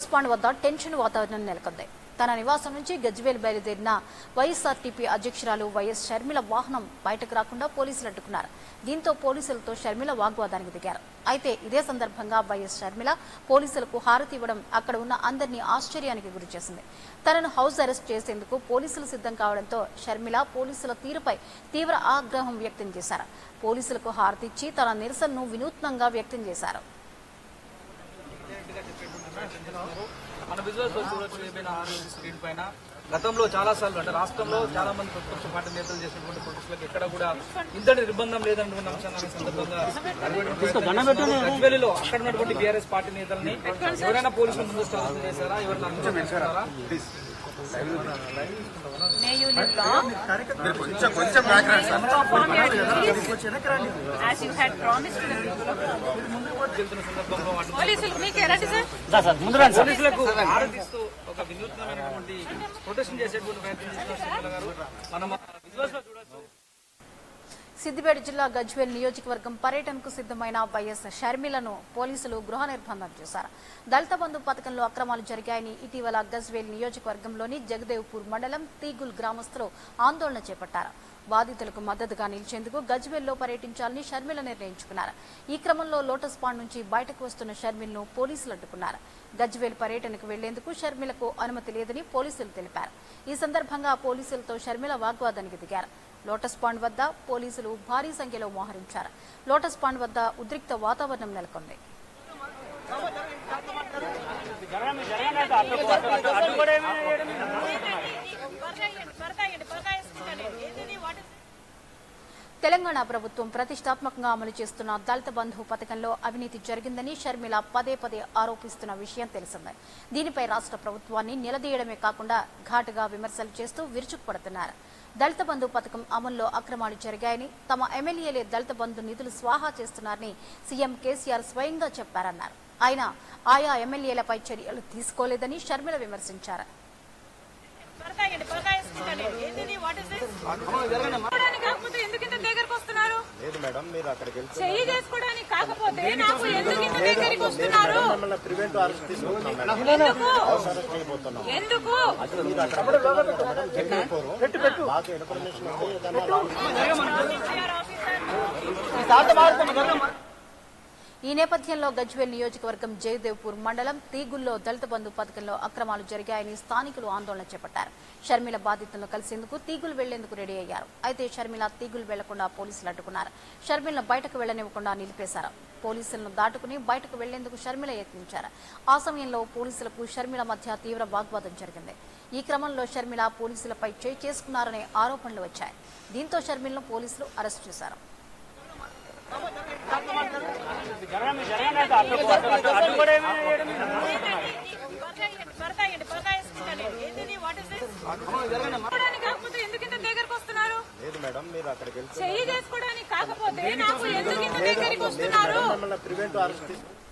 lotus pond వద్ద tension వాతావరణం నెలకొంది తన నివాసం నుంచి గజ్వేల్ బయలుదేరిన వైఎస్ఆర్టీపీ అధ్యక్షురాలు వైఎస్ షర్మిల వాహనం బయటకు రాకుండా పోలీసులు అడ్డుకున్నారు దీంతో పోలీసులతో షర్మిల వాగ్వాదానికి దిగారు అయితే ఇదే సందర్భంగా వైఎస్ షర్మిల పోలీసులకు హారతి ఇవ్వడం అక్కడ ఉన్న అందరినీ ఆశ్చర్యానికి గురిచేసింది తనను హౌస్ అరెస్ట్ చేసేందుకు పోలీసులు సిద్ధం కావడంతో షర్మిల పోలీసుల తీరుపై తీవ్ర ఆగ్రహం వ్యక్తం చేశారు పోలీసులకు హారతిచ్చి తన నిరసనను వినూత్నంగా వ్యక్తం చేశారు మన విజువల్స్ లో చూడొచ్చు ఏమైనా ఆర్ఎస్ స్క్రీన్ పైన గతంలో చాలా సార్లు అంటే రాష్ట్రంలో చాలా మంది ప్రతిపక్ష పార్టీ నేతలు చేసినటువంటి ప్రొటెస్టులకు ఎక్కడ కూడా ఇంతటి నిర్బంధం లేదన్నటువంటి అంశాన్ని సందర్భంగా గజ్వేలిలో అక్కడ ఉన్నటువంటి బీఆర్ఎస్ పార్టీ నేతల్ని ఎవరైనా పోలీసులు ముందు అరెస్ట్ చేశారా ఎవరైనా అనుమతి చేశారా May you live long as you had promised to the people of వెళ్తున్న సందర్భంలో వాటి పోలీసులు మీకు ఎలాంటి సార్ పోలీసులకు ఆరాధిస్తూ ఒక వినూత్నమైనటువంటి ప్రొటెక్షన్ చేసేటువంటి ప్రయత్నం చేస్తున్నారు శర్మిల గారు మనం విజువల్స్ లో చూడొచ్చు సిద్దిపేట జిల్లా గజ్వేల్ నియోజకవర్గం పర్యటనకు సిద్ధమైన వైఎస్ షర్మిలను పోలీసులు గృహ నిర్బంధం చేశారు దళిత బంధు పథకంలో అక్రమాలు జరిగాయని ఇటీవల గజ్వేల్ నియోజకవర్గంలోని జగదేవ్పూర్ మండలం తీగుల్ గ్రామస్తులు ఆందోళన చేపట్టారు బాధితులకు మద్దతుగా నిలిచేందుకు గజ్వేల్లో పర్యటించాలని షర్మిల నిర్ణయించుకున్నారు ఈ క్రమంలో లోటస్ పాండ్ నుంచి బయటకు వస్తున్న షర్మిలను పోలీసులు అడ్డుకున్నారు గజ్వేల్ పర్యటనకు వెళ్లేందుకు షర్మిలకు అనుమతి లేదని పోలీసులు తెలిపారు ఈ సందర్భంగా పోలీసులతో షర్మిల వాగ్వాదానికి దిగారు లోటస్ పాండ్ వద్ద పోలీసులు భారీ సంఖ్యలో మోహరించారు లోటస్ పాండ్ వద్ద ఉద్రిక్త వాతావరణం నెలకొంది తెలంగాణ ప్రభుత్వం ప్రతిష్టాత్మకంగా అమలు చేస్తున్న దళిత బంధు పథకంలో అవినీతి జరిగిందని షర్మిల పదే పదే ఆరోపిస్తున్న విషయం తెలిసిందే దీనిపై రాష్ట్ర ప్రభుత్వాన్ని నిలదీయడమే కాకుండా ఘాటుగా విమర్శలు చేస్తూ విరుచుకుపడుతున్నారు దళిత బంధు పథకం అమల్లో అక్రమాలు జరిగాయని తమ ఎమ్మెల్యేలే దళిత బంధు నిధులు స్వాహా చేస్తున్నారని సీఎం కేసీఆర్ స్వయంగా చెప్పారన్నారు ఆయన ఆయా ఎమ్మెల్యేలపై చర్యలు తీసుకోలేదని షర్మిల విమర్శించారు చేసుకోవడానికి కాకపోతే ఎందుకు ఇంత దగ్గరకు వస్తున్నారు లేదు మేడం మీరు అక్కడికి వెళ్తే చెయ్యి చేసుకోవడానికి కాకపోతే నాకు ఎందుకు ఇంత దగ్గరికి వస్తున్నారు మిమ్మల్ని ప్రివెంట్ అరెస్ట్ తీసుకుంటున్నాం మేడం ఎందుకు హౌస్ అరెస్ట్ చేయబోతున్నాం ఎందుకు మీరు అక్కడ జగన్పూర్ మాకు ఇన్ఫర్మేషన్ ఉంది ఏదన్నా ఈ నేపథ్యంలో గజ్వేల్ నియోజకవర్గం జయదేవ్పూర్ మండలం తీగుల్లో దళిత బంధు పథకంలో అక్రమాలు జరిగాయని స్థానికులు ఆందోళన చేపట్టారు షర్మిల బాధితులను కలిసేందుకు తీగులు వెళ్లేందుకు రెడీ అయ్యారు అయితే షర్మిల తీగులు వెళ్లకుండా పోలీసులు అడ్డుకున్నారు షర్మిలను బయటకు వెళ్లనివ్వకుండా నిలిపేశారు పోలీసులను దాటుకుని బయటకు వెళ్లేందుకు షర్మిల యత్నించారు ఆ సమయంలో పోలీసులకు షర్మిల మధ్య తీవ్ర వాగ్వాదం జరిగింది ఈ క్రమంలో షర్మిల పోలీసులపై చేయి చేసుకున్నారనే ఆరోపణలు వచ్చాయి దీంతో షర్మిలను పోలీసులు అరెస్ట్ చేశారు చేసుకోవడానికి కాకపోతే ఎందుకు ఇంత దగ్గరకు వస్తున్నారు లేదు మేడం మీరు అక్కడికి వెళ్తే చెయ్యి చేసుకోవడానికి కాకపోతే నాకు ఎందుకు ఇంత దగ్గరికి వస్తున్నారు మిమ్మల్ని ప్రివెంట్ అరెస్ట్ తీసుకుంటాం